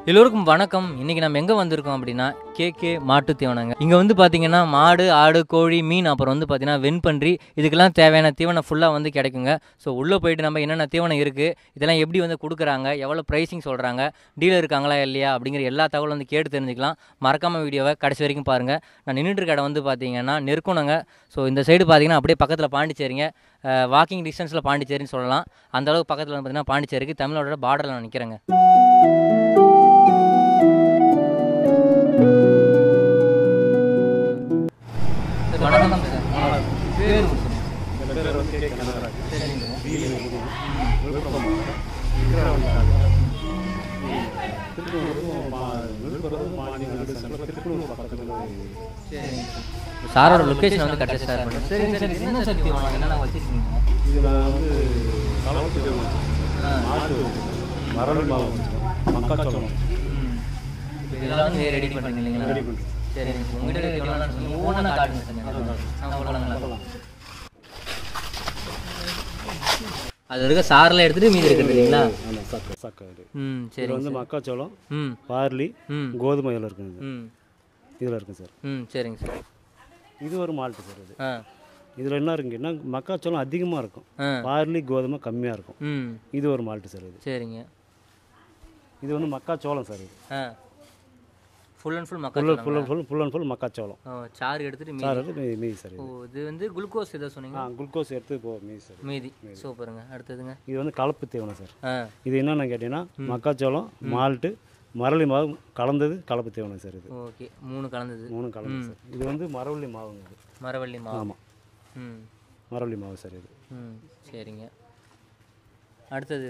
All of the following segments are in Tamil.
எல்லோருக்கும் வணக்கம் இன்னைக்கு நம்ம எங்கே வந்திருக்கோம் அப்படின்னா கேகே மாட்டு தீவனங்க இங்கே வந்து பார்த்தீங்கன்னா மாடு ஆடு கோழி மீன் அப்புறம் வந்து பார்த்தீங்கன்னா வெண்பன்றி இதுக்கெல்லாம் தேவையான தீவனம் ஃபுல்லாக வந்து கிடைக்குங்க ஸோ உள்ளே போயிட்டு நம்ம என்னென்ன தீவனம் இருக்குது இதெல்லாம் எப்படி வந்து கொடுக்குறாங்க எவ்வளோ ப்ரைஸிங் சொல்கிறாங்க டீலர் இருக்காங்களா இல்லையா அப்படிங்கிற எல்லா தகவலும் வந்து கேட்டு தெரிஞ்சுக்கலாம் மறக்காமல் வீடியோவை கடைசி வரைக்கும் பாருங்கள் நான் நின்றுட்டு இருக்க இடம் வந்து பார்த்தீங்கன்னா நெருக்கணுங்க ஸோ இந்த சைடு பார்த்தீங்கன்னா அப்படியே பக்கத்தில் பாண்டிச்சேரிங்க வாக்கிங் டிஸ்டன்ஸில் பாண்டிச்சேரின்னு சொல்லலாம் அந்த அளவுக்கு பக்கத்தில் வந்து பார்த்தீங்கன்னா பாண்டிச்சேரிக்கு தமிழோட பார்டரில் நான் நிற்கிறேங்க சார் வணக்கம் சார் பேர் சாரோட லொக்கேஷன் வந்து கரெக்டாக ஷேர் பண்ணுங்க சரி சரி என்ன சக்தி வாங்க என்னென்ன வச்சுருக்கீங்க இதில் வந்து கலப்பு தேவை மாட்டு மரல் மாவு மக்காச்சோளம் இதெல்லாம் வந்து ரெடி பண்ணுறீங்க இல்லைங்களா ரெடி பண்ணுறோம் சரி உங்ககிட்ட எவ்வளோ ஒவ்வொன்றா காட்டுங்க சார் ஆ, சொல்லலாங்களா அது இருக்க சாரில் எடுத்துட்டு மீதி இருக்குது இல்லைங்களா ஆமாம் சக்கை சக்கை இது ம் சரி இதில் வந்து மக்காச்சோளம் ம் பார்லி ம் கோதுமை இதில் இருக்குங்க ம் இதில் இருக்குது சார் ம் சரிங்க சார் இது ஒரு மால்ட்டு சார் இது ஆ இதில் என்ன இருக்குங்கன்னா மக்காச்சோளம் அதிகமாக இருக்கும் ஆ பார்லி கோதுமை கம்மியாக இருக்கும் ம் இது ஒரு மால்ட்டு சார் இது சரிங்க இது வந்து மக்காச்சோளம் சார் இது ஆ ஃபுல் அண்ட் ஃபுல் ஃபுல் மக்கள் full full full and full மக்காச்சோளம் ஓ சாறு எடுத்துட்டு மீதி சார் அது மீதி மீதி சார் ஓ இது இது வந்து குளுக்கோஸ் ஏதோ சொன்னீங்க ஆ குளுக்கோஸ் எடுத்து போ மீதி சார் மீதி சூப்பருங்க அடுத்ததுங்க இது வந்து கலப்பு தீவனம் சார் ஆ இது என்னென்னு கேட்டிங்கன்னா மக்காச்சோளம் மால்ட்டு மரளி மாவு கலந்தது கலப்பு தீவனம் சார் இது ஓகே மூணு கலந்தது மூணு கலந்து சார் இது வந்து மரவள்ளி மாவுங்க இது மரவள்ளி மாவு ஆமாம் ம் மரவள்ளி மாவு சார் இது ம் சரிங்க அடுத்தது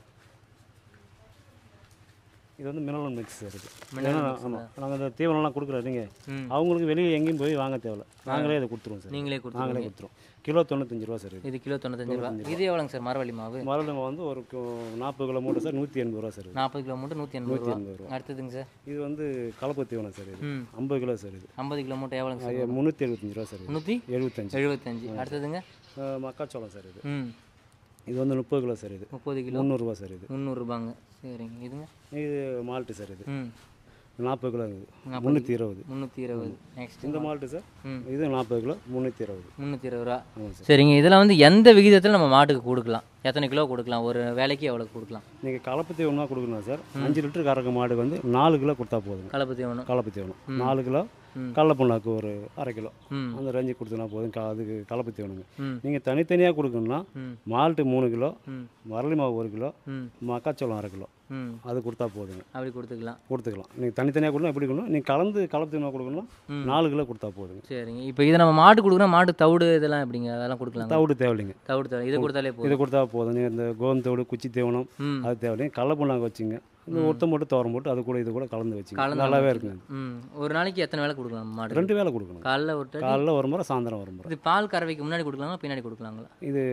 இது வந்து மினரல் மிக்ஸ் சார் இது ஏன்னா ஆமாம் நாங்கள் இந்த தீவனம்லாம் கொடுக்குறோம் நீங்கள் ம். அவங்களுக்கு வெளியே எங்கேயும் போய் வாங்க தேவையில்ல நாங்களே இதை கொடுத்துருவோம் சார் நீங்களே கொடுத்து நாங்களே கொடுத்துருவோம் கிலோ தொண்ணூத்தஞ்சு ரூபா சார் இது இது கிலோ தொண்ணூத்தஞ்சு ரூபா இது எவ்வளோங்க சார் மரவள்ளி மாவு மரவள்ளி மாவு வந்து ஒரு கு- நாற்பது கிலோ மூட்டை சார் நூற்றி எண்பது ரூபா சார் இது நாற்பது கிலோ மூட்டை நூற்றி எண்பது ரூபா எண்பது ரூபா அடுத்ததுங்க சார் இது வந்து கலப்பு தீவனம் சார் இது ம் ஐம்பது கிலோ சார் இது ஐம்பது கிலோ மூட்டை எவ்வளோங்க சார் முந்நூற்றி எழுபத்தஞ்சு ரூபா சார் இது முந்நூற்றி எழுபத்தஞ்சு எழுபத்தஞ்சு அடுத்ததுங்க அஹ் மக்காச்சோளம் சார் இது ம் இது வந்து முப்பது கிலோ சார் இது முப்பது கிலோ முந்நூறுரூவா சார் இது முந்நூறுரூபாங்க சரிங்க இதுங்க இது மால்ட்டு சார் இது ம் நாற்பது கிலோ இது முந்நூற்றி இருபது முந்நூற்றி இருபது நெக்ஸ்ட் இந்த மால்ட்டு சார் ம். இது நாற்பது கிலோ முந்நூற்றி இருபது முந்நூற்றி இருபது ரூபா ஆமாம் சார் சரிங்க இதெல்லாம் வந்து எந்த விகிதத்தில் நம்ம மாட்டுக்கு கொடுக்கலாம் எத்தனை கிலோ கொடுக்கலாம் ஒரு வேலைக்கு எவ்வளோ கொடுக்கலாம் நீங்கள் கலப்பு தீவனமாக கொடுக்கணும் சார் அஞ்சு லிட்டர் கறக்க மாடுக்கு வந்து நாலு கிலோ கொடுத்தா போதுங்க கலப்பு தீவனம் கலப்பு தீவனம் நாலு கிலோ கடல புண்ணாக்கு ஒரு அரை கிலோ ம் அந்த ரேஞ்சு கொடுத்தனா போதும் க- அதுக்கு கலப்பு தீவனங்க ம் நீங்கள் தனித்தனியாக கொடுக்கணும்னா ம் மால்ட்டு மூணு கிலோ ம் வரலி மாவு ஒரு கிலோ ம் மக்காச்சோளம் அரை கிலோ ம் அது கொடுத்தா போதுங்க அப்படி கொடுத்துக்கலாம் கொடுத்துக்கலாம் நீங்கள் தனித்தனியாக கொடுக்கணும் எப்படி கொடுக்கணும் நீங்கள் கலந்து கலப்பு தீவனம் கொடுக்கணும்னா நாலு கிலோ கொடுத்தா போதுங்க சரிங்க இப்போ இதை நம்ம மாட்டு கொடுக்குறோம் மாட்டு தவிடு இதெல்லாம் எப்படிங்க அதெல்லாம் கொடுக்கலாம் தவிடு தேவையில்லைங்க தவிடு தவிடு இதை கொடுத்தாலே போதும் இதை கொடுத்தா போதும் நீங்கள் இந்த கோதுமை தவிடு குச்சி தீவனம் ம் அது தேவையில்லைங்க கடல புண்ணாக்கு வச்சுங்க இந்த ஒருத்தம் போட்டு தோரம் போட்டு அது கூட இது கூட கலந்து வச்சுங்க கலந்து நல்லாவே இருக்குங்க ம் ஒரு நாளைக்கு எத்தனை வேலை கொடுக்கலாம் நம்ம மாடு ரெண்டு வேளை கொடுக்கணும் காலைல ஒரு time, காலைல ஒரு முறை சாயந்தரம் ஒரு முறை இது பால் கறவைக்கு முன்னாடி கொடுக்கலாங்களா பின்னாடி கொடுக்கலாங்களா இது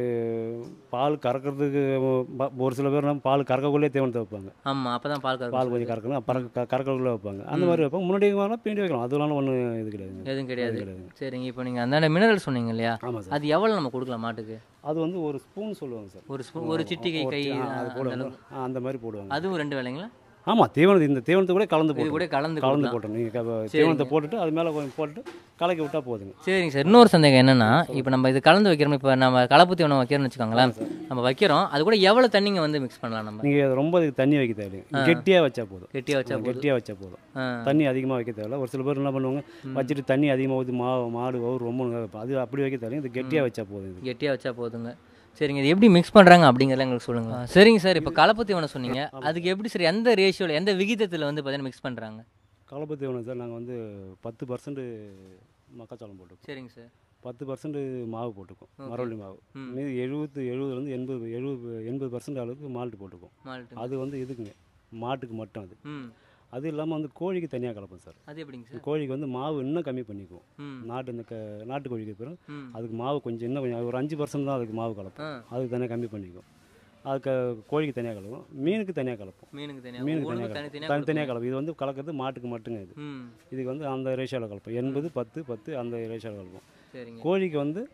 பால் கறக்கிறதுக்கு ப- ஒரு சில பேர் நம்ம பால் கறக்கக்குள்ளே தீவனத்தை வைப்பாங்க ஆமாம் அப்போ தான் பால் கறவை பால் கொஞ்சம் கறக்கணும் அப்புறம் க கறக்கக்குள்ளே வைப்பாங்க அந்த மாதிரி வைப்பாங்க முன்னாடி வேணால் பின்னாடி வைக்கலாம் அதெல்லாம் ஒன்றும் இது கிடையாதுங்க எதுவும் கிடையாது கிடையாதுங்க சரிங்க இப்போ நீங்கள் அந்தாண்ட மினரல் சொன்னீங்க இல்லையா ஆமாம் சார் அது எவ்வளோ நம்ம கொடுக்கலாம் மாட்டுக்கு அது வந்து ஒரு ஸ்பூன் சொல்லுவாங்க சார் ஒரு ஸ்பூன் ஒரு சிட்டிகை கை ஆ, அது அந்த போடுவாங்க அளவுக்கு. ஆ, அந்த மாதிரி போடுவாங்க அதுவும் ரெண்டு வேலைங்களா ஆமாம் தீவனத்தை இந்த தீவனத்தை கூட கலந்து இது போட்டு கூட கலந்து கலந்து கொடுக்கலாம் போட்டணும் நீங்கள் தீவனத்தை போட்டுட்டு அது மேலே கொஞ்சம் போட்டுட்டு கலக்கி விட்டால் போதுங்க சரிங்க சார் இன்னொரு சந்தேகம் என்னன்னா இப்போ நம்ம இது கலந்து வைக்கிறோம் இப்போ நம்ம கலப்பு தீவனம் வைக்கிறோம்னு வச்சுக்கோங்களேன் நம்ம வைக்கிறோம் அது கூட எவ்வளோ தண்ணிங்க வந்து மிக்ஸ் பண்ணலாம் நம்ம நீங்கள் ரொம்ப இதுக்கு தண்ணி வைக்க தேவையில்லைங்க கெட்டியாக வச்சா போதும் கெட்டியாக வச்சா போதும் கெட்டியாக வச்சா போதும் ஆ தண்ணி அதிகமாக வைக்க தேவையில்ல ஒரு சில பேர் என்ன பண்ணுவாங்க வச்சுட்டு தண்ணி அதிகமாக ஊற்றி மா மாடு வவுறு ரொம்ப வைப்பாங்க. அது அப்படி வைக்க தேவையில்ல இது கெட்டியாக வச்சா போதும் இது கெட்டியாக வச்சா போதுங்க சரிங்க இது எப்படி மிக்ஸ் பண்ணுறாங்க அப்படிங்கிறத எங்களுக்கு சொல்லுங்க சரிங்க சார் இப்போ கலப்பு தீவனம் சொன்னீங்க அதுக்கு எப்படி சார் எந்த ரேஷியோவில் எந்த விகிதத்தில் வந்து பார்த்தீங்கன்னா மிக்ஸ் பண்ணுறாங்க கலப்பு தீவனம் சார் நாங்கள் வந்து பத்து பர்சன்ட் மக்காச்சோளம் போட்டுக்கோம் சரிங்க சார் பத்து பர்சன்ட் மாவு போட்டுக்கோம் மரவள்ளி மாவு ம். மீதி எழுபது எழுபதுலேருந்து எண்பது எழுபது எண்பது பர்சன்ட் அளவுக்கு மால்ட்டு போட்டுக்கோம் மால்ட்டு அது வந்து இதுக்குங்க மாட்டுக்கு மட்டும் அது ம் அது இல்லாமல் வந்து கோழிக்கு தனியாக கலப்போம் சார் அது எப்படிங்க சார் கோழிக்கு வந்து மாவு இன்னும் கம்மி பண்ணிக்குவோம் ம் நாட்டு இந்த க நாட்டு கோழிக்கு பிறகு ம் அதுக்கு மாவு கொஞ்சம் இன்னும் கொஞ்சம் ஒரு அஞ்சு பர்சன்ட் தான் அதுக்கு மாவு ஆ கலப்போம் அதுக்கு தனியாக கம்மி பண்ணிக்குவோம் அதுக்கு கோழிக்கு தனியாக கலப்போம் மீனுக்கு தனியாக கலப்போம் மீனுக்கு தனியாக மீனுக்கு ஒவ்வொன்றுக்கும் தனியாக தனித்தனியாக தனித்தனியாக கலப்போம் இது வந்து கலக்கிறது மாட்டுக்கு மட்டுங்க இது ம் இதுக்கு வந்து அந்த ரேஷியோவில் கலப்போம் எண்பது பத்து பத்து அந்த ரேஷியோவில் கலப்போம் சரிங்க கோழிக்கு வந்து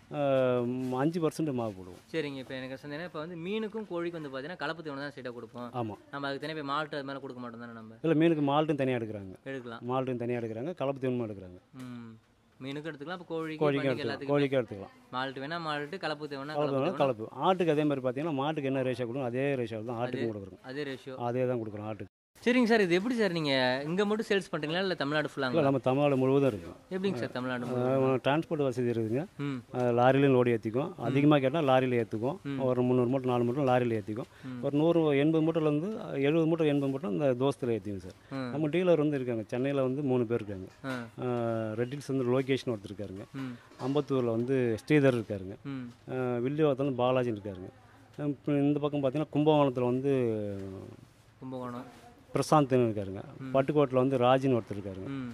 அஞ்சு பர்சன்ட் மாவு போடுவோம் சரிங்க இப்போ எனக்கு சந்தேகம் இப்போ வந்து மீனுக்கும் கோழிக்கும் வந்து பார்த்தீங்கன்னா கலப்பு தீவனம் தான் ஸ்ட்ரெயிட்டாக கொடுப்போம் ஆமாம் நம்ம அதுக்கு தனியாக போய் மால்ட்டு அது மேலே கொடுக்க மாட்டோம் தானே நம்ம இல்லை மீனுக்கு மால்ட்டும் தனியாக எடுக்கிறாங்க எடுக்கலாம் மால்ட்டும் தனியாக எடுக்கிறாங்க கலப்பு தீவனமும் எடுக்கிறாங்க ம் மீனுக்கும் எடுத்துக்கலாம் இப்போ கோழிக்கு கோழிக்கும் பன்னிக்கு எடுத்துக்கலாம் எல்லாத்துக்கும் கோழிக்கும் எடுத்துக்கலாம் மால்ட்டு வேணா மால்ட்டு கலப்பு தேவைன்னா கலப்பு கலப்பு வேணாலும் கலப்பு ஆட்டுக்கு அதே மாதிரி பார்த்தீங்கன்னா மாட்டுக்கு என்ன ரேஷியோ கொடுக்கும் அதே ரேஷியோ தான் ஆட்டுக்கும் கொடுக்குறோம் அதே ரேஷியோ அதே தான் கொடுக்குறோம் ஆட்டுக்கு சரிங்க சார் இது எப்படி சார் நீங்கள் இங்கே மட்டும் சேல்ஸ் பண்ணுறீங்களா இல்லை தமிழ்நாடு இல்லை ஃபுல்லாங்க நம்ம தமிழ்நாடு முழுவதும் இருக்கும் எப்படிங்க சார் தமிழ்நாடு முழுவதும்? டிரான்ஸ்போர்ட் வசதி இருக்குதுங்க ம் அஹ் லாரிலையும் லோடு ஏற்றிக்கும் அதிகமாக கேட்டால் லாரியில் ஏற்றுக்கும் ம். ஒரு முந்நூறு மூட்டை நாலு மூட்டை லாரியில் ஏற்றிக்கும் ம். ஒரு நூறு எண்பது மூட்டைலேருந்து எழுபது மூட்டை எண்பது மூட்டை இந்த தோஸ்தில் ஏற்றிக்கும் சார் ம் நம்ம டீலர் வந்து இருக்காங்க சென்னையில் வந்து மூணு பேர் இருக்காங்க ஆ அஹ் ரெட்டில்ஸ் வந்து லோகேஷன் ஒருத்தர் இருக்காருங்க ம் அம்பத்தூரில் வந்து ஸ்ரீதர் இருக்காருங்க ம் அஹ் வில்லிவாக்கத்தில் வந்து பாலாஜின்னு இருக்காருங்க அஹ் இப்ப இந்த பக்கம் பார்த்தீங்கன்னா கும்பகோணத்தில் வந்து கும்பகோணம் பிரசாந்த்னு இருக்காருங்க பட்டுக்கோட்டில் வந்து ராஜின்னு ஒருத்தர் இருக்காருங்க ம்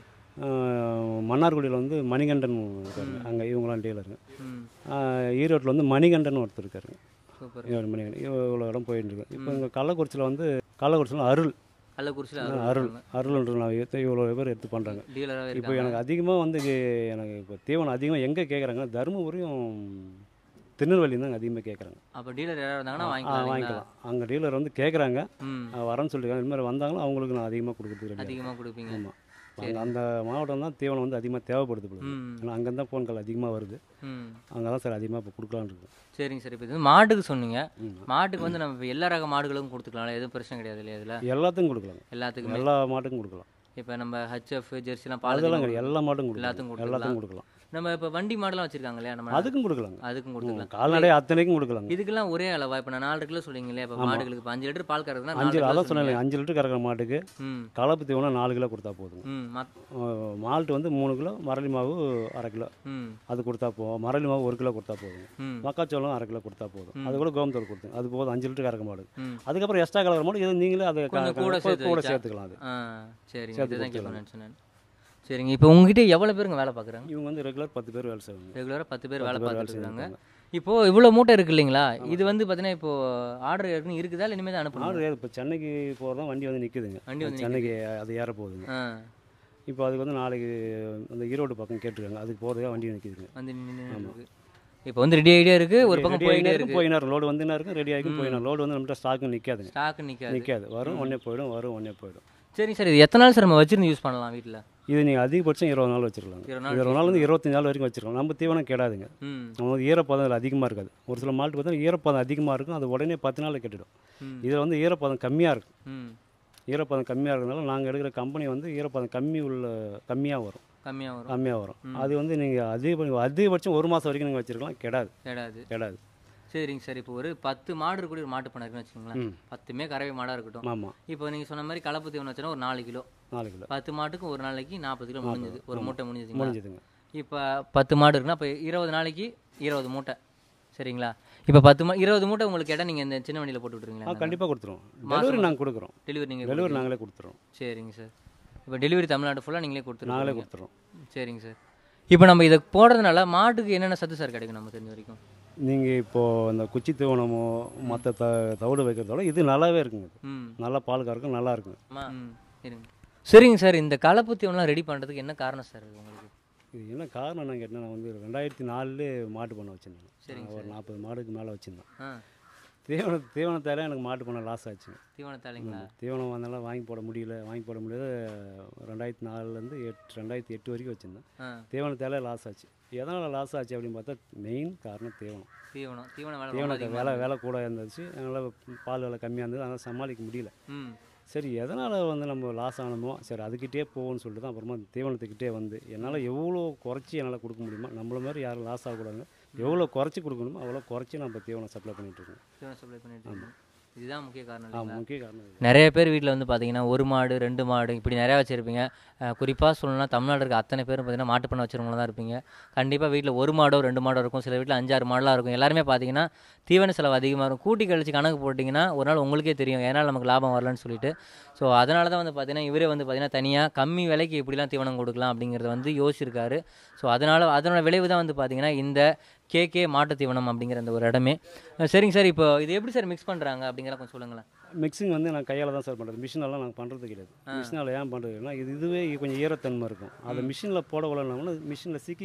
அஹ் மன்னார்குடியில் வந்து மணிகண்டன் இருக்காருங்க அங்கே இவங்களாம் டீலருங்க ம் அஹ் ஈரோட்டில் வந்து மணிகண்டன் ஒருத்தர் இருக்காருங்க சூப்பர் இவர் மணிகண்டன் இவ்வளோ இடம் போயிட்டு இருக்கு இப்போ இங்கே கள்ளக்குறிச்சியில் வந்து கள்ளக்குறிச்சியில் அருள் கள்ளக்குறிச்சியில் அருள் அருள்ன்ற நான் எடுத்து இவ்வளோ பேர் எடுத்து பண்ணுறாங்க டீலராகவே இப்போ இருக்காங்க எனக்கு அதிகமாக வந்து இங்க- எனக்கு இப்போ தீவனம் அதிகமாக எங்கே கேட்குறாங்கன்னா தருமபுரியும் திருநெல்வேலியும் தான் அதிகமாக கேட்குறாங்க அப்போ டீலர் யாராவது இருந்தாங்கன்னா ஆ வாங்கிக்கலாம் இல்லைங்களா? வாங்கிக்கலாம் அங்கே டீலர் வந்து கேட்குறாங்க ம் வரேன்னு சொல்லியிருக்காங்க இது மாதிரி வந்தாங்களும் அவங்களுக்கு நான் அதிகமாக கொடுக்குறதுக்கு ரெடி அதிகமாக கொடுப்பீங்க ஆமாம் அங்கே அந்த மாவட்டம் தான் தீவனம் வந்து அதிகமாக தேவைப்படுது போல ம் ஏன்னா அங்கே தான் ஃபோன் கால் அதிகமாக வருது ம் அங்கே தான் சார் அதிகமாக இப்போ கொடுக்கலான்னு இருக்கு சரிங்க சார் இப்போ இது வந்து மாட்டுக்கு சொன்னீங்க ம். மாட்டுக்கு வந்து நம்ம இப்ப எல்லா ரக மாடுகளுக்கும் கொடுத்துக்கலாம் எதுவும் பிரச்சனை கிடையாது இல்லையா இதில் எல்லாத்துக்கும் கொடுக்கலாங்க எல்லாத்துக்குமே எல்லா மாட்டுக்கும் கொடுக்கலாம் இப்போ நம்ம ஹச்எஃப் ஜெர்சிலாம் அதெல்லாம் பால் கிடையாது எல்லா மாட்டும் கொடுக்கலாம் எல்லாத்துக்கும் எல்லாத்துக்கும் கொடுக்கலாம் நம்ம இப்போ வண்டி மாடெல்லாம் வச்சிருக்காங்க இல்லையா நம்ம அதுக்கும் கொடுக்கலாங்க அதுக்கும் ம், கொடுத்துக்கலாம் கால்நடை அத்தனைக்கும் கொடுக்கலாங்க இதுக்கெல்லாம் ஒரே அளவா இப்போ நான் நாலு கிலோ சொல்லிங்க இல்லையா இப்போ மாடுகளுக்கு இப்போ அஞ்சு லிட்டர் பால் கறக்குதுன்னா அஞ்சு நாலு அதான் கிலோ சொன்னேன் அஞ்சு லிட்டர் கறக்கிற மாட்டுக்கு ம் கலப்பு தீவனம் நாலு கிலோ கொடுத்தா போதுங்க ம் மத் அஹ் மால்ட்டு வந்து மூணு கிலோ மரளி மாவு அரை கிலோ ம் அது கொடுத்தா போதும் மரளி மாவு ஒரு கிலோ கொடுத்தா போதுங்க ம் மக்காச்சோளம் அரை கிலோ கொடுத்தா போதும் அது கூட கோமத்தோடு கொடுத்துங்க அது போதும் அஞ்சு லிட்டர் கறக்க மாடு ம் அதுக்கப்புறம் எக்ஸ்ட்ரா கலக்கிற மாடு இது நீங்களே அதை க- கொஞ்சம் கூட க- சேர்த்து கூட வச்சா. சேர்த்துக்கலாம் அது ஆ சரிங்க சேர்த்து இதுதான் கொடுத்துடலாம். கேட்கணும்னு நினச்சேன் நான் சரிங்க இப்போ உங்ககிட்ட எவ்வளோ பேருங்க வேலை பார்க்குறாங்க இவங்க வந்து ரெகுலர் பத்து பேர் வேலை செய்வாங்க ரெகுலராக பத்து பேர் பத்து வேலை பேர் வேலை பார்த்துட்டு இருக்காங்க செய்வாங்க இப்போ இவ்வளோ மூட்டை இருக்கு இல்லைங்களா இது வந்து பார்த்தீங்கன்னா இப்போ ஆர்டர் ஏற்கனவே இருக்குதா இல்லை இனிமேல் தான் அனுப்பணும் ஆடு இப்போ சென்னைக்கு போகிறதா வண்டி வந்து நிற்குதுங்க வண்டி வந்து சென்னைக்கு அது ஏற போகுதுங்க ஆ இப்போ அதுக்கு வந்து நாளைக்கு அந்த ஈரோடு பக்கம் கேட்டிருக்காங்க அதுக்கு போகிறதா வண்டி நிற்குதுங்க வந்து நின்று இருக்கு இப்போ வந்து ரெடி ஐடியா இருக்கு ஒரு பக்கம் ரெடி போயிட்டே ஆகினே இருக்கு இருக்கும் போயினா இருக்கும் லோடு வந்து இருக்கும் ரெடி ஆகிக்கும் போயினா லோடு வந்து நம்மகிட்ட ஸ்டாக்கும் நிற்காதுங்க ஸ்டாக் நிற்காது நிற்காது வரும் ஒன்றே போயிடும் வரும் ஒன்றே போயிடும் சரிங்க சார் இது எத்தனை நாள் சார் நம்ம வச்சிருந்து யூஸ் பண்ணலாம் வீட்டில் இது நீங்கள் அதிகபட்சம் இருபது நாள் வச்சிருக்கலாங்க இருபது நாள் இருபது நாள் வந்து இருபத்தஞ்சு நாள் வரைக்கும் வச்சிருக்கலாம் நம்ம தீவனம் கெடாதுங்க ம் நம்ம வந்து ஈரப்பதம் அதில் அதிகமாக இருக்காது ஒரு சில மாட்டு பார்த்தா ஈரப்பதம் அதிகமாக இருக்கும் அது உடனே பத்து நாளில் கெட்டுடும் ம் இதில் வந்து ஈரப்பதம் கம்மியாக இருக்கும் ம் ஈரப்பதம் கம்மியாக இருக்கிறதுனால நாங்கள் எடுக்கிற கம்பெனி வந்து ஈரப்பதம் கம்மி உள்ள கம்மியாக வரும் கம்மியாக வரும் கம்மியாக வரும் அது வந்து நீங்கள் அதிக அதிகபட்சம் ஒரு மாதம் வரைக்கும் நீங்கள் வச்சிருக்கலாம் கெடாது கேடாது கெடாது சரிங்க சார் இப்போ ஒரு பத்து மாடு இருக்கக்கூடிய ஒரு மாட்டு பண்ண இருக்குன்னு வச்சுக்கோங்களேன் ம் பத்துமே கறவை மாடாக இருக்கட்டும் ஆமாம் இப்போ நீங்கள் சொன்ன மாதிரி கலப்பு தீவனம் வச்சோன்னா ஒரு நாலு கிலோ நாலு கிலோ பத்து மாட்டுக்கு ஒரு நாளைக்கு நாற்பது கிலோ முடிஞ்சது ஒரு மூட்டை முடிஞ்சதுங்களா முடிஞ்சதுங்க இப்போ பத்து மாடு இருக்குன்னா இப்போ இருபது நாளைக்கு இருபது மூட்டை சரிங்களா இப்போ பத்து மா இருபது மூட்டை உங்களுக்கு கேட்டால் நீங்கள் இந்த சின்ன வண்டியில் போட்டு ஆ விட்ருவீங்களா கண்டிப்பாக கொடுத்துருவோம் டெலிவரி நாங்கள் கொடுக்குறோம் டெலிவரி நீங்கள் டெலிவரி நாங்களே கொடுத்துறோம் சரிங்க சார் இப்போ டெலிவரி தமிழ்நாடு ஃபுல்லாக நீங்களே நாங்களே கொடுத்துருவீங்க கொடுத்துறோம் சரிங்க சார் இப்போ நம்ம இதை போடுறதுனால மாட்டுக்கு என்னென்ன சத்து சார் கிடைக்கும் நம்ம தெரிஞ்ச வரைக்கும் நீங்கள் இப்போது இந்த குச்சி தீவனமோ மற்ற த தவிடு வைக்கிறதோட இது நல்லாவே இருக்குங்க இது. ம் நல்லா பால் கறக்கும் நல்லா இருக்குங்க ம் சரிங்க சரிங்க சார் இந்த கலப்பு தீவனம்லாம் ரெடி பண்ணுறதுக்கு என்ன காரணம் சார் உங்களுக்கு இது என்ன காரணம் நான் கேட்டேன் நான் வந்து ரெண்டாயிரத்தி நாலுல மாட்டு பண்ண வச்சுருந்தேன் சரிங்க நான் ஒரு நாற்பது மாடுக்கு மேலே வச்சுருந்தேன் ஆ தீவன தீவனத்தால எனக்கு மாட்டு பண்ண லாஸ் ஆச்சுங்க தீவனத்தாளிங்களா தீவனம் வந்தாலும் வாங்கி போட முடியல வாங்கி போட முடியல ரெண்டாயிரத்தி நாலுலேருந்து எட்டு ரெண்டாயிரத்தி எட்டு வரைக்கும் வச்சுருந்தேன் ஆ தீவனத்தால லாஸ் ஆச்சு எதனால் லாஸ் ஆச்சு அப்படின்னு பார்த்தா மெயின் காரணம் தீவனம் தீவனம் தீவன வேலை ரொம்ப தீவனத்தை அதிகமா விலை விலை கூட இருந்துச்சு அதனால் பால் விலை கம்மியாக இருந்தது அதனால் சமாளிக்க முடியல ம் சரி எதனால் வந்து நம்ம லாஸ் ஆனமோ சரி அதுக்கிட்டே போவோம்னு சொல்லிட்டு தான் அப்புறமா தீவனத்துக்கிட்டே வந்து என்னால் எவ்வளோ குறைச்சி என்னால் கொடுக்க முடியுமா நம்மள மாதிரி யாரும் லாஸ் ஆகக்கூடாதுங்க எவ்வளோ குறைச்சி கொடுக்கணுமோ அவ்வளோ குறைச்சி நம்ம தீவனம் சப்ளை பண்ணிகிட்ருக்கோம் தீவனம் சப்ளை பண்ணிட்டு இருக்கோம். இதுதான் முக்கிய காரணம் ஆமாம் இல்லைங்களா முக்கிய காரணம் இது நிறைய பேர் வீட்டில் வந்து பார்த்தீங்கன்னா ஒரு மாடு ரெண்டு மாடு இப்படி நிறையா வச்சுருப்பீங்க குறிப்பாக சொல்லணும்னா தமிழ்நாடு இருக்க அத்தனை பேரும் பார்த்தீங்கன்னா மாட்டு பண்ண வச்சுருவங்களா தான் இருப்பீங்க கண்டிப்பாக வீட்டில் ஒரு மாடோ ரெண்டு மாடோ இருக்கும் சில வீட்டில் அஞ்சாறு மாடெலாம் இருக்கும் எல்லாருமே பார்த்தீங்கன்னா தீவன செலவு அதிகமாக இருக்கும் கூட்டி கழிச்சு கணக்கு போட்டிங்கன்னா ஒரு நாள் உங்களுக்கே தெரியும் ஏன்னா நமக்கு லாபம் வரலன்னு சொல்லிட்டு ஸோ அதனால தான் வந்து பார்த்தீங்கன்னா இவரே வந்து பார்த்தீங்கன்னா தனியாக கம்மி விலைக்கு எப்படிலாம் தீவனம் கொடுக்கலாம் அப்படிங்கிறத வந்து யோசிச்சிருக்காரு ஸோ அதனால் அதனோட விளைவு தான் வந்து பார்த்தீங்கன்னா இந்த கேகே மாட்டு தீவனம் அப்படிங்கிற அந்த ஒரு இடமே அஹ் சரிங்க சார் இப்போ இது எப்படி சார் மிக்ஸ் பண்ணுறாங்க அப்படிங்கிற கொஞ்சம் சொல்லுங்களேன் மிக்சிங் வந்து நான் கையால் தான் சார் பண்ணுறது மிஷினெல்லாம் நாங்கள் பண்ணுறது கிடையாது மிஷினால் ஏன் பண்ணுறதுன்னா இது இதுவே கொஞ்சம் ஈரத்தன்மை இருக்கும் அதை மிஷினில் போட விடலாம்னா மிஷினில் சிக்கிக்குது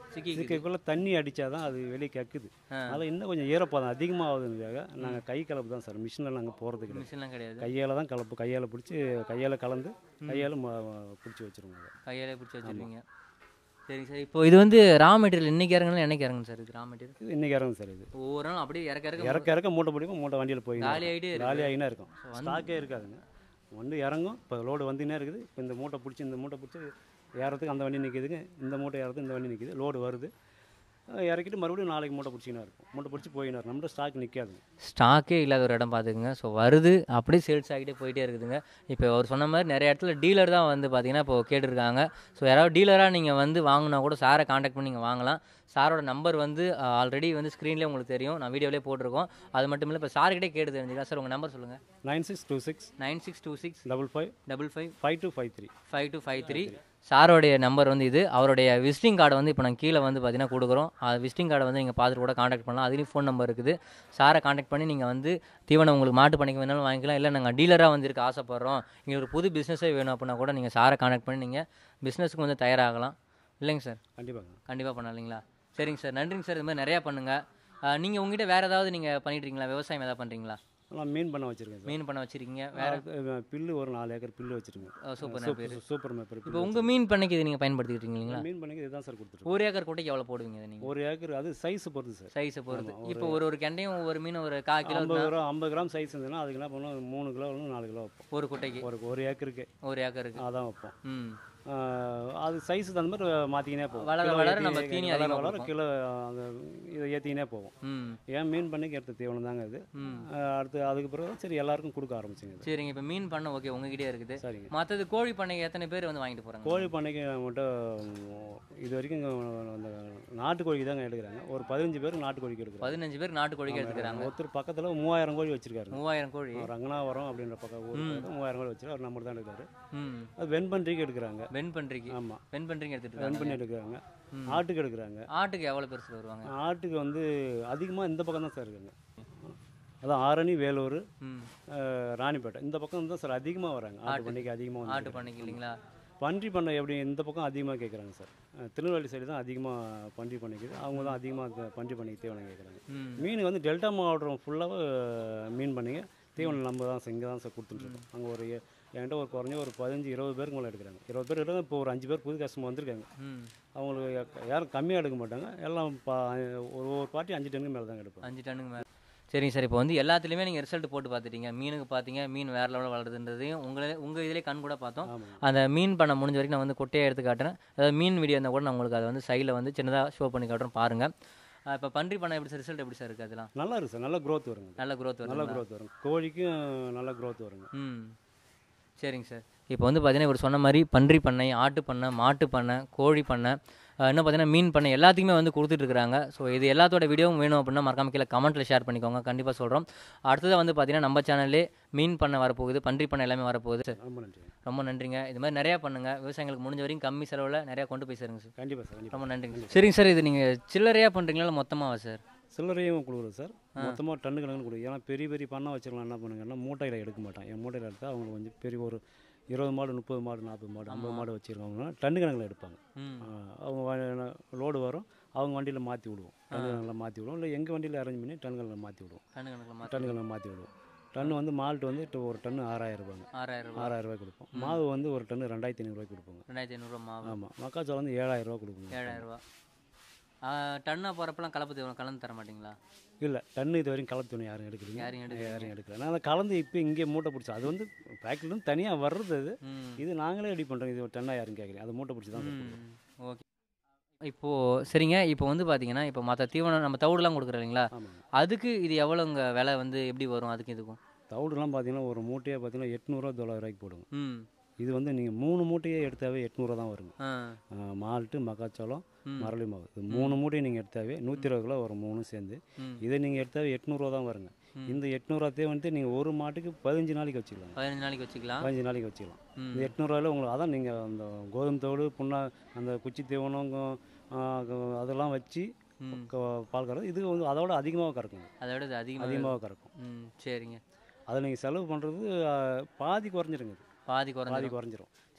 சிக்கி சிக்கக்குள்ளே தண்ணி அடித்தாதான் அது வெளியே கக்குது ஆ. அதில் இன்னும் கொஞ்சம் ஈரப்பதம் அதிகமாகுதுங்காக நாங்கள் கை கலப்பு தான் சார் மிஷினில் நாங்கள் போகிறது கிடையாது மிஷின்லாம் கிடையாது கையால் தான் கலப்பு கையால் பிடிச்சி கையால் கலந்து கையால் பிடிச்சி வச்சுருவோம் அதை. கையாலே பிடிச்சி வச்சிருவீங்க சரிங்க சார் இப்போ இது வந்து ரா மெட்டீரியல் இன்னைக்கு இறங்கணும் என்னைக்கு இறங்குங்க சார் இது ரா மெட்டீரியல் இது இன்றைக்கி இறங்கும் சார் இது ஒவ்வொரு நாளும் அப்படியே இறக்க இறக்க இறக்க இறக்க மூட்டை பிடிக்கும் மூட்டை வண்டியில் போய் காலி ஆகிட்டே இருக்கு காலி ஆகினா இருக்கும் ஸ்டாக்கே இருக்காதுங்க வந்து இறங்கும் இப்போ லோடு வந்துனே இருக்குது இப்போ இந்த மூட்டை பிடிச்சி இந்த மூட்டை பிடிச்சி ஏறத்துக்கு அந்த வண்டி நிற்கிதுங்க இந்த மூட்டை ஏறத்துக்கு இந்த வண்டி நிற்கிது லோடு வருது அஹ் இறக்கிட்டு மறுபடியும் நாளைக்கு மூட்டை பிடிச்சிக்கினா இருக்கும் மூட்டை பிடிச்சி போயினா இருக்கும் நம்மகிட்ட ஸ்டாக் நிற்காதுங்க ஸ்டாக்கே இல்லாத ஒரு இடம் பார்த்துக்குங்க ஸோ வருது அப்படியே சேல்ஸ் ஆகிட்டே போயிட்டே இருக்குதுங்க இப்போ அவர் சொன்ன மாதிரி நிறைய இடத்துல டீலர் தான் வந்து பார்த்தீங்கன்னா இப்போ கேட்டிருக்காங்க ஸோ யாராவது டீலராக நீங்கள் வந்து வாங்கினா கூட சாரை காண்டாக்ட் பண்ணி நீங்கள் வாங்கலாம் சாரோட நம்பர் வந்து ஆல்ரெடி வந்து ஸ்க்ரீன்லேயே உங்களுக்கு தெரியும் நான் வீடியோலேயே போட்டிருக்கோம் அது மட்டும் இல்லை இப்போ சார்கிட்டே கேட்டு தெரிஞ்சுக்கலாம் சார் உங்கள் நம்பர் சொல்லுங்கள் nine six two six nine six two six double five double five five two five three five two five three சாரோடைய நம்பர் வந்து இது அவருடைய விசிட்டிங் கார்டை வந்து இப்போ நாங்கள் கீழே வந்து பார்த்தீங்கன்னா கொடுக்குறோம் அது விசிட்டிங் கார்டை வந்து நீங்கள் பார்த்துட்டு கூட காண்டாக்ட் பண்ணலாம் அதுலேயும் ஃபோன் நம்பர் இருக்குது சாரை காண்டாக்ட் பண்ணி நீங்கள் வந்து தீவனம் உங்களுக்கு மாட்டு பண்ணிக்க வேணாலும் வாங்கிக்கலாம் இல்லை நாங்கள் டீலராக வந்து இருக்க ஆசைப்பட்றோம் எங்களுக்கு ஒரு புது பிஸ்னஸே வேணும் அப்படின்னா கூட நீங்கள் சாரை காண்டாக்ட் பண்ணி நீங்கள் பிஸ்னஸுக்கு வந்து தயாராகலாம் இல்லைங்க சார் கண்டிப்பாங்க கண்டிப்பாக பண்ணலாம் இல்லைங்களா சரிங்க சார் நன்றிங்க சார் இது மாதிரி நிறையா பண்ணுங்கள் நீங்கள் உங்ககிட்ட வேறு ஏதாவது நீங்கள் பண்ணிட்டுருக்கீங்களா விவசாயம் ஏதாவது பண்ணுறீங்களா நான் மீன் பண்ண வச்சுருக்கேன் மீன் பண்ண வச்சுருக்கீங்க வேறு சார் பில்லு ஒரு நாலு ஏக்கர் பில்லு வச்சுருக்கேன் சூப்பர் பேர் சூப்பர் சூப்பர் மேப்பர் இப்போ உங்கள் மீன் பண்ணைக்கு இது நீங்கள் பயன்படுத்திக்கிட்டு இருக்கீங்களா மீன் பண்ணிக்கு இதுதான் சார் கொடுத்துருக்கோம் ஒரு ஏக்கர் கூட்டைக்கு எவ்வளோ போடுவீங்க இதை நீங்கள் ஒரு ஏக்கர் அது சைஸ் பொறுத்து சார் சைஸை பொறுத்து இப்போ ஒரு ஒரு கெண்டையும் ஒவ்வொரு மீன் ஒரு கால் கிலோ ஐம்பது கிராம் ஐம்பது கிராம் சைஸ் இருந்ததுன்னா அதுக்கு என்ன பண்ணுவோம் மூணு கிலோ இல்லைன்னா நாலு கிலோ வைப்போம் ஒரு குட்டைக்கு ஒரு ஒரு ஏக்கருக்கு ஒரு ஏக்கருக்கு அதான் வைப்போம் ம் ஆஹ் அது சைஸ் தகுந்த மாதிரி மாற்றிக்கினே போகும் வளர கிலோ வளர ஏத்தி- நம்ம தீனி வளர அதிகமா வளர கொடுப்போம். கிலோ அந்த இதை ஏற்றிக்கினே போகும் ம் ஏன் மீன் பண்ணிக்கு எடுத்த தீவனம் தாங்க இது ம் ஆஹ் அடுத்து அதுக்கு பிறகு சரி எல்லாருக்கும் கொடுக்க ஆரம்பிச்சுங்க இது சரிங்க இப்போ மீன் பண்ண ஓகே உங்ககிட்டயே இருக்குது சரிங்க மற்றது கோழி பண்ணைக்கு எத்தனை பேர் வந்து வாங்கிட்டு போகிறாங்க கோழி பண்ணைக்கு மட்டும் இது வரைக்கும் இங்க அந்த நாட்டுக்கோழிக்கு தாங்க எடுக்கிறாங்க ஒரு பதினஞ்சு பேர் நாட்டுக்கோழிக்கு எடுக்கிறாங்க பதினஞ்சு பேர் நாட்டுக்கோழிக்கு எடுத்துக்கிறாங்க ஒருத்தர் பக்கத்தில் மூவாயிரம் கோழி வச்சிருக்காரு மூவாயிரம் கோழி ரங்கனாவரம் அப்படின்ற பக்கம் ஊர் பக்கத்துல மூவாயிரம் கோழி வச்சிருக்காரு அவர் நம்பர் தான் எடுக்காரு ம் அது வெண்பன்றிக்கு எடுக்கிறாங்க வெண் பன்றிக்கு ஆமாம் வெண் பன்றிக்கு எடுத்துட்டு வெண் இருக்காங்க பண்ணி எடுக்கிறாங்க ம். ஆட்டுக்கு எடுக்கிறாங்க ஆட்டுக்கு எவ்வளோ பெருசு வருவாங்க ஆட்டுக்கு வந்து அதிகமாக இந்த பக்கம் தான் சார் இருக்குங்க அதான் ஆரணி வேலூர் ம் அஹ், ராணிப்பேட்டை இந்த பக்கம் தான் சார் அதிகமாக வராங்க ஆட்டு பண்ணைக்கு அதிகமாக ஆட்டு பண்ணைக்கு இல்லைங்களா பன்றி பண்ணை எப்படி இந்த பக்கம் அதிகமாக கேட்குறாங்க சார் அஹ், திருநெல்வேலி சைடு தான் அதிகமாக பன்றி பண்ணிக்குது அவங்க தான் அதிகமாக பன்றி பண்ணிக்கு தீவனம் கேட்குறாங்க ம் மீன் வந்து டெல்டா மாவட்டம் ஃபுல்லாக மீன் பண்ணிங்க தீவனம் நம்ம தான் இங்கே தான் சார் கொடுத்துட்ருக்கோம் அங்கே ஒரு எ- என்கிட்ட ஒரு குறைஞ்ச ஒரு பதினஞ்சு இருபது பேருக்கு மேலே எடுக்கிறாங்க இருபது பேர் எடுக்கிறாங்க இப்போ ஒரு அஞ்சு பேர் புது கஸ்டமர் வந்திருக்காங்க ம் அவங்களுக்கு யாரும் கம்மியாக எடுக்க மாட்டாங்க எல்லாம் பா ஒரு ஒரு பார்ட்டி அஞ்சு டன்னுக்கு மேலே தான் எடுப்பாங்க அஞ்சு டன்னுக்கு மேலே சரிங்க சார் இப்போ வந்து எல்லாத்துலேயுமே நீங்கள் ரிசல்ட் போட்டு பார்த்துட்டீங்க மீனுக்கு பார்த்தீங்க மீன் வேறு லெவலில் வளருதுன்றதையும் உங்களே உங்கள் இதிலே கண் கூட பார்த்தோம் ஆமாங்க அந்த மீன் பண்ண முடிஞ்ச வரைக்கும் நான் வந்து கொட்டையை எடுத்து காட்டுறேன் அதாவது மீன் வீடியோ இருந்தால் கூட நான் உங்களுக்கு அதை வந்து சைடில் வந்து சின்னதாக ஷோ பண்ணி காட்டுறேன் பாருங்கள் இப்போ பன்றி பண்ண எப்படி சார் ரிசல்ட் எப்படி சார் இருக்குது அதெல்லாம் நல்லா இருக்கு சார் நல்ல growth வருங்க நல்ல growth நல்ல வருது growth வரும் கோழிக்கும் நல்ல growth வருங்க ம் சரிங்க சார் இப்போ வந்து பார்த்தீங்கன்னா இவர் சொன்ன மாதிரி பன்றி பண்ணை ஆட்டு பண்ணை மாட்டு பண்ணை கோழி பண்ணை அஹ், இன்னும் பார்த்தீங்கன்னா மீன் பண்ணை எல்லாத்துக்குமே வந்து கொடுத்துட்ருக்காங்க ஸோ இது எல்லாத்தோட வீடியோவும் வேணும் அப்படின்னா மறக்காம கீழே கமெண்ட்டில் ஷேர் பண்ணிக்கோங்க கண்டிப்பாக சொல்கிறோம் அடுத்ததாக வந்து பார்த்தீங்கன்னா நம்ம சேனல்லே மீன் பண்ணை வரப்போகுது பன்றி பண்ணை எல்லாமே வரப்போகுது சார் ரொம்ப நன்றி ரொம்ப நன்றிங்க இது மாதிரி நிறையா பண்ணுங்கள் விவசாயிகளுக்கு முடிஞ்ச வரைக்கும் கம்மி செலவில் நிறையா கொண்டு போய் சேருங்க சார் கண்டிப்பாக சார் கண்டிப்பாக ரொம்ப நன்றிங்க சரிங்க சார் இது நீங்கள் சில்லறையாக பண்ணுறீங்களா இல்லை மொத்தமாவா சார் சில்லறையும் கொடுக்குறோம் சார் மொத்தமாக டன்னு கணக்கு கொடுக்கும் ஏன்னா பெரிய பெரிய பண்ணை வச்சிருக்கலாம் என்ன பண்ணுங்கன்னா மூட்டையில் எடுக்க மாட்டான் என் மூட்டையில் எடுத்தால் அவங்க கொஞ்சம் பெரிய ஒரு இருபது மாடு முப்பது மாடு நாற்பது மாடு ஐம்பது மாடு வச்சுருக்கவங்கன்னா டன்னு கணக்கில் எடுப்பாங்க ம் ஆ, அவங்க லோடு வரும் அவங்க வண்டியில் மாற்றி விடுவோம் டன் கணக்கில் மாற்றி விடுவோம் இல்லை எங்கள் வண்டியில் அரேஞ்ச் பண்ணி டன் கணக்கில் மாற்றி விடுவோம் கண்ணு கணக்கில் மாற்றி டன் கணக்கில் மாற்றி விடுவோம் டன் வந்து மால்ட் வந்து இப்போ ஒரு டன்னு ஆறாயிரம் ரூபாங்க ஆறாயிரம் ரூபாய் ஆறாயிரம் ரூபாய் கொடுப்போம் மாவு வந்து ஒரு டன்னு ரெண்டாயிரத்தி ஐநூறுரூவாய்க்கு கொடுப்போங்க ரெண்டாயிரத்தி ஐநூறுரூவா மாவு ஆமாம் மக்காச்சோளம் வந்து ஏழாயிரம் ரூபா கொடுப்போங்க ஏழாயிரம் ரூபா டன்னாக போகிறப்பெல்லாம் கலப்பு தீவனம் கலந்து தர மாட்டீங்களா இல்லை டன்னு இது வரைக்கும் கலப்பு துணி யாரும் எடுக்கிறீங்க யாரையும் எடுக்க யாரும் எடுக்கல நான் அதை கலந்து இப்போ இங்கே மூட்டை பிடிச்சி அது வந்து பேக்கெட்லேருந்து தனியாக வர்றது அது ம் இது நாங்களே ரெடி பண்ணுறோம் இது ஒரு டன்னா யாரும் கேட்குறீங்க அதை மூட்டை பிடிச்சி தான் சார் கொடுக்குறோம். ஓகே இப்போது சரிங்க இப்போ வந்து பார்த்தீங்கன்னா இப்போ மற்ற தீவனம் நம்ம தவிடுலாம் கொடுக்குறோம் இல்லைங்களா ஆமாங்க அதுக்கு இது எவ்வளோங்க விலை வந்து எப்படி வரும் அதுக்கு இதுக்கும் தவிடுலாம் பார்த்தீங்கன்னா ஒரு மூட்டையே பார்த்தீங்கன்னா எட்நூறுவா தொள்ளாயிரம் ரூபாய்க்கு போடுங்க ம் இது வந்து நீங்கள் மூணு மூட்டையே எடுத்தாவே எட்நூறுவா தான் வருங்க ஆ ஆ, மால்ட்டு மக்காச்சோளம் ம். மரளி மாவு இது மூணு மூட்டையை நீங்கள் எடுத்தாவே நூற்றி இருபது கிலோ ஒரு மூணு சேர்ந்து ம் இதை நீங்கள் எடுத்தாவே எட்நூறுவா தான் வருங்க ம். இந்த எட்நூறுவாத்தே வந்துட்டு நீங்கள் ஒரு மாட்டுக்கு பதினஞ்சு நாளைக்கு வச்சுக்கலாம் பதினஞ்சு நாளைக்கு வச்சுக்கலாம் பதினஞ்சு நாளைக்கு வச்சுக்கலாம் ம் இந்த எட்நூறுவாயில் உங்களுக்கு அதான் நீங்கள் அந்த கோதுமை தோடு புண்ணா அந்த குச்சி தீவனம் க- ஆ, க- அதெல்லாம் வச்சு ம் க- பால் கறக்கும் இது வந்து அதோட அதிகமாக கறக்குங்க அதை விட இது அதிகமாக அதிகமாக கறக்கும் ம் சரிங்க அதை நீங்கள் செலவு பண்ணுறது பாதி குறைஞ்சிருங்க இது. பாதி பாதி குறைஞ்சி குறைஞ்சிரும்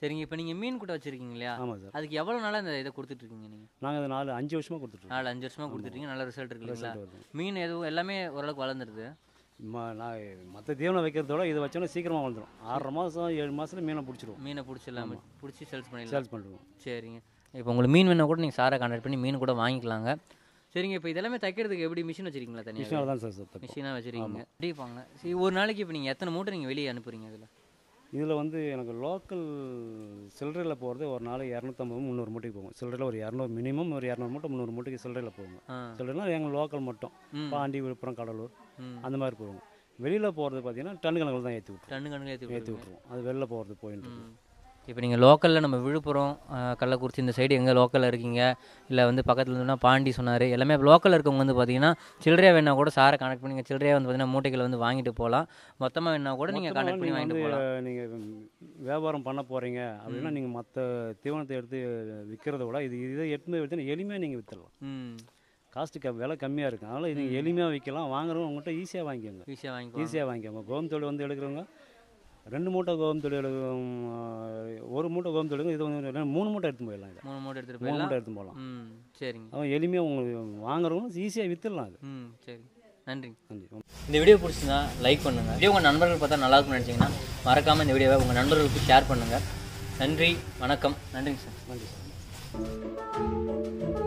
சரிங்க இப்போ நீங்கள் மீன் கூட்ட வச்சுருக்கீங்க இல்லையா ஆமாம் சார் அதுக்கு எவ்வளோ நாளாக இந்த இதை கொடுத்துட்ருக்கீங்க நீங்கள் நாங்கள் அதை நாலு அஞ்சு வருஷமாக கொடுத்துட்ருக்கோம் நாலு அஞ்சு வருஷமாக கொடுத்துட்ருக்கீங்க நல்ல ரிசல்ட் இருக்கு இல்லைங்களா ரிசல்ட் வருது மீன் எதுவும் எல்லாமே ஓரளவுக்கு வளர்ந்துருது ம நான் மற்ற தீவனம் வைக்கிறதோட இதை வச்சோன்னா சீக்கிரமாக வந்துடும் ஆறரை மாதம் ஏழு மாதத்துல மீனை பிடிச்சிருவோம் மீனை பிடிச்சி எல்லாமே பிடிச்சி சேல்ஸ் பண்ணிடலாம் சேல்ஸ் பண்ணிடுவோம் சரிங்க இப்போ உங்களுக்கு மீன் வேணா கூட நீங்கள் சாரை கான்டாக்ட் பண்ணி மீன் கூட வாங்கிக்கலாங்க சரிங்க இப்போ இதெல்லாமே தைக்கிறதுக்கு எப்படி மிஷின் வச்சிருக்கீங்களா தனியாக மிஷினால் தான் சார் சார் மிஷினாக வச்சிருக்கீங்க எப்படிப்பாங்க சரி ஒரு நாளைக்கு இப்போ நீங்கள் எத்தனை மூட்டை நீங்கள் வெளியே அனுப்புறீங்க இதில் இதில் வந்து எனக்கு லோக்கல் சில்லறையில் போகிறது ஒரு நாளைக்கு இரநூத்தம்பது முந்நூறு மூட்டைக்கு போகும் சில்லறையில் ஒரு இரநூறு மினிமம் ஒரு இரநூறு மூட்டை முந்நூறு மூட்டைக்கு சில்லறையில் போகும் ஆ சில்லறைனா எங்கள் லோக்கல் மட்டும் ம். பாண்டி விழுப்புரம் கடலூர் ம் அந்த மாதிரி போகும் வெளியில் போகிறது பார்த்தீங்கன்னா டன் கணக்கில் தான் ஏற்றி விட்ருவோம் டன்னு கணக்கு ஏற்றி ஏற்றி விட்ருவோம் அது வெளில போகிறது போயிட்டு இருக்கும். இப்போ நீங்கள் லோக்கலில் நம்ம விழுப்புரம் ஆ, கள்ளக்குறிச்சி இந்த சைடு எங்கே லோக்கலில் இருக்கீங்க இல்லை வந்து பக்கத்தில் இருந்துன்னா பாண்டி சொன்னார் எல்லாமே லோக்கலில் இருக்கவங்க வந்து பார்த்தீங்கன்னா சில்லறையாக வேணா கூட சாரை கனெக்ட் பண்ணி சில்லறையாக வந்து பார்த்தீங்கன்னா மூட்டைகளை வந்து வாங்கிட்டு போகலாம் மொத்தமாக வேணா கூட நீங்கள் மொத்தமா கனெக்ட் பண்ணி நீங்க வாங்கிட்டு போகலாம் வந்து நீங்கள் வியாபாரம் பண்ண போகிறீங்க அப்படின்னா நீங்கள் மற்ற தீவனத்தை எடுத்து விற்கிறத விட இது இதை எடுத்து விற்று எளிமையாக நீங்கள் விற்றுடலாம் ம் காஸ்ட்டு க விலை கம்மியாக இருக்கும் அதனால் நீங்கள் எளிமையாக விற்கலாம் வாங்குறவங்க உங்கள்கிட்ட ஈஸியாக வாங்கிக்கோங்க ஈஸியாக வாங்கிக்கலாம் ஈஸியாக வாங்கிக்கோங்க கோதுமை வந்து எடுக்கிறவங்க ரெண்டு மூட்டை கோதுமை தோல் எடுக்கும் ஒரு மூட்டை கோதுமை தோல் எடுக்கும் இது வந்து ரெண்டு- மூணு மூட்டை எடுத்து போயிடலாம் இதை மூணு மூட்டை எடுத்துகிட்டு மூணு போயிடலாம் மூட்டை எடுத்து போகலாம் ம் சரிங்க அவன் எளிமையாக உங்களுக்கு வாங்குறவங்க ஈஸியாக விற்றுடலாம் அது ம் சரி நன்றி நன்றி இந்த வீடியோ பிடிச்சிருந்தா லைக் பண்ணுங்கள் வீடியோ உங்கள் நண்பர்கள் பார்த்தா நல்லா இருக்கும்னு நினச்சிங்கன்னா மறக்காமல் இந்த வீடியோவை உங்கள் நண்பர்களுக்கு ஷேர் பண்ணுங்கள் நன்றி வணக்கம் நன்றிங்க சார் நன்றி சார்